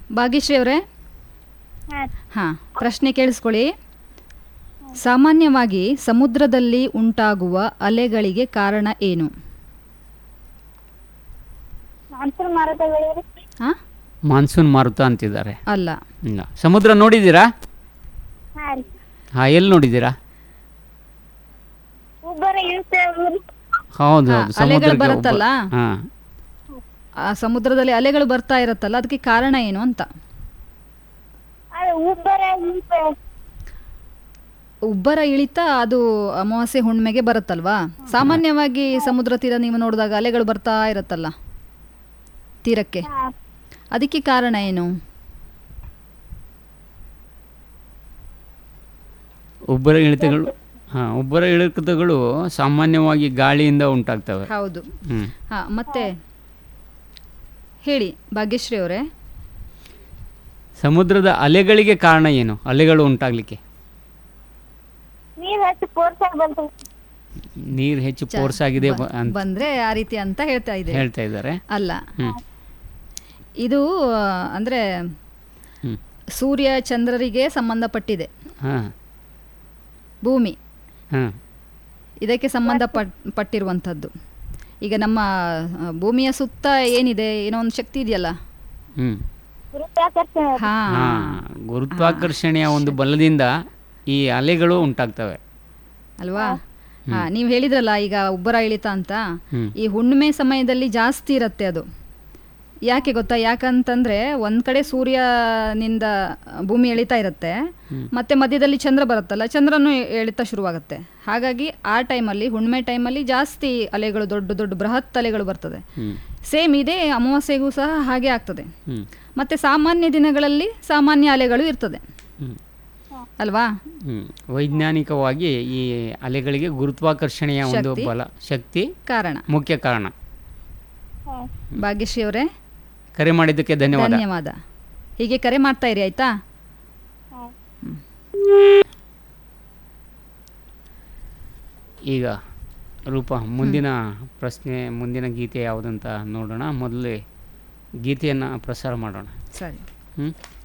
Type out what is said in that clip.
ಭಾಗ್ಯಶ್ರೀ ಅವರೇ ಹಾಂ ಹಾಂ ಪ್ರಶ್ನೆ ಕೇಳಿಸ್ಕೊಳ್ಳಿ ಸಾಮಾನ್ಯವಾಗಿ ಸಮುದ್ರದಲ್ಲಿ ಉಂಟಾಗುವ ಅಲೆಗಳಿಗೆ ಕಾರಣ ಏನು ಮಾನ್ಸೂನ್ ಮಾರುತಗಳು ರೀ ಹಾಂ ಮಾನ್ಸೂನ್ ಮಾರುತ ಅಂತಿದ್ದಾರೆ ಅಲ್ಲ ಇಲ್ಲ ಸಮುದ್ರ ನೋಡಿದ್ದೀರಾ ಹಾಂ ರೀ ಹಾಂ ಎಲ್ಲಿ ನೋಡಿದ್ದೀರಾ ಉಬ್ಬರ ಇಳ್ತೇವೆ ರೀ ಹೌದು ಹಾ, ಹೌದು ಅಲೆಗಳು ಸಮುದ್ರಕ್ಕೆ ಬರುತ್ತಲ್ಲ? ಹಾಂ ಆ ಸಮುದ್ರದಲ್ಲಿ ಅಲೆಗಳು ಬರ್ತಾ ಇರುತ್ತಲ್ಲ ಅದಕ್ಕೆ ಕಾರಣ ಏನು ಅಂತ ಅದು ಉಬ್ಬರ ಇಳ್ತೇವೆ ಉಬ್ಬರ ಇಳಿತ ಅದು ಅಮಾವಾಸ್ಯೆ ಹುಣ್ಣಿಮೆಗೆ ಬರುತ್ತಲ್ವಾ ಸಾಮಾನ್ಯವಾಗಿ ಸಮುದ್ರ ತೀರ ನೀವು ನೋಡಿದಾಗ ಅಲೆಗಳು ಬರ್ತಾ ಇರುತ್ತಲ್ಲ ತೀರಕ್ಕೆ ಹಾಂ ಅದಕ್ಕೆ ಕಾರಣ ಏನು ಉಬ್ಬರ ಇಳಿತಗಳು ಹಾಂ ಉಬ್ಬರ ಇಳಿತಗಳು ಸಾಮಾನ್ಯವಾಗಿ ಗಾಳಿಯಿಂದ ಉಂಟಾಗ್ತವೆ ಹೌದು ಹ್ಞೂ ಹಾ ಮತ್ತೆ ಹೇಳಿ ಭಾಗ್ಯಶ್ರೀ ಅವರೇ ಸಮುದ್ರದ ಅಲೆಗಳಿಗೆ ಕಾರಣ ಏನು ಅಲೆಗಳು ಉಂಟಾಗಲಿಕ್ಕೆ ನೀರು ಹೆಚ್ಚು ಫೋರ್ಸ್ ಆಗಿ ಬಂತು ನೀರು ಹೆಚ್ಚು ಫೋರ್ಸ್ ಆಗಿದೆ ಬ- ಅಂತ ಬಂದ್ರೆ ಆ ರೀತಿ ಅಂತ ಹೇಳ್ತಾ ಇದೆ ಹೇಳ್ತಾ ಇದ್ದಾರೆ ಅಲ್ಲ ಹ್ಞೂ ಇದು ಆ, ಅಂದ್ರೆ ಹ್ಞೂ ಸೂರ್ಯ ಚಂದ್ರರಿಗೆ ಸಂಬಂಧಪಟ್ಟಿದೆ ಹಾಂ ಭೂಮಿ ಹಾಂ ಇದಕ್ಕೆ ಸಂಬಂಧಪಟ್ ಪಟ್ಟಿರುವಂಥದ್ದು ಈಗ ನಮ್ಮ ಆ, ಭೂಮಿಯ ಸುತ್ತ ಏನಿದೆ ಏನೋ ಒಂದು ಶಕ್ತಿ ಇದೆಯಲ್ಲ ಹ್ಞೂ ಗುರುತ್ವಾಕರ್ಷಣೆ ಹಾ ಹಾಂ ಗುರುತ್ವಾಕರ್ಷಣೆಯ ಒಂದು ಬಲದಿಂದ ಈ ಅಲೆಗಳು ಉಂಟಾಗ್ತವೆ ಅಲ್ವಾ ಹಾ ನೀವು ಹೇಳಿದ್ರಲ್ಲ ಈಗ ಉಬ್ಬರ ಇಳಿತ ಅಂತ ಹ್ಮ್. ಈ ಹುಣ್ಣಿಮೆ ಸಮಯದಲ್ಲಿ ಜಾಸ್ತಿ ಇರುತ್ತೆ ಅದು ಯಾಕೆ ಗೊತ್ತಾ ಯಾಕಂತಂದ್ರೆ ಒಂದ್ ಕಡೆ ಸೂರ್ಯನಿಂದ ಭೂಮಿ ಎಳಿತಾ ಇರುತ್ತೆ ಮತ್ತೆ ಮಧ್ಯದಲ್ಲಿ ಚಂದ್ರ ಬರುತ್ತಲ್ಲ ಚಂದ್ರನು ಎ- ಎಳಿತಾ ಶುರುವಾಗುತ್ತೆ ಹಾಗಾಗಿ ಆ ಟೈಮಲ್ಲಿ ಹುಣ್ಣಿಮೆ ಟೈಮಲ್ಲಿ ಜಾಸ್ತಿ ಅಲೆಗಳು ದೊಡ್ಡ ದೊಡ್ಡ ಬೃಹತ್ ಅಲೆಗಳು ಬರ್ತದೆ ಹ್ಞೂ ಸೇಮ್ ಇದೇ ಅಮಾವಾಸ್ಯೆಗೂ ಸಹ ಹಾಗೆ ಆಗ್ತದೆ ಹ್ಞೂ ಮತ್ತೆ ಸಾಮಾನ್ಯ ದಿನಗಳಲ್ಲಿ ಸಾಮಾನ್ಯ ಅಲೆಗಳು ಇರ್ತದೆ ಹ್ಞೂ ಅಲ್ವಾ ಹ್ಞೂ ವೈಜ್ಞಾನಿಕವಾಗಿ ಈ ಅಲೆಗಳಿಗೆ ಗುರುತ್ವಾಕರ್ಷಣೆಯ ಒಂದು ಶಕ್ತಿ. ಬಲ ಶಕ್ತಿ ಕಾರಣ ಮುಖ್ಯ ಕಾರಣ ಹಾಂ ಭಾಗ್ಯಶ್ರೀ ಅವರೇ ಕರೆ ಮಾಡಿದ್ದಕ್ಕೆ ಧನ್ಯವಾದ ಧನ್ಯವಾದ ಹೀಗೆ ಕರೆ ಮಾಡ್ತಾ ಇರಿ ಆಯ್ತಾ ಹಾಂ ಈಗ ರೂಪ ಮುಂದಿನ ಪ್ರಶ್ನೆ ಮುಂದಿನ ಗೀತೆ ಯಾವುದಂತ ನೋಡೋಣ ಮೊದಲೇ ಗೀತೆಯನ್ನು ಪ್ರಸಾರ ಮಾಡೋಣ ಸರಿ ಹ್ಞೂ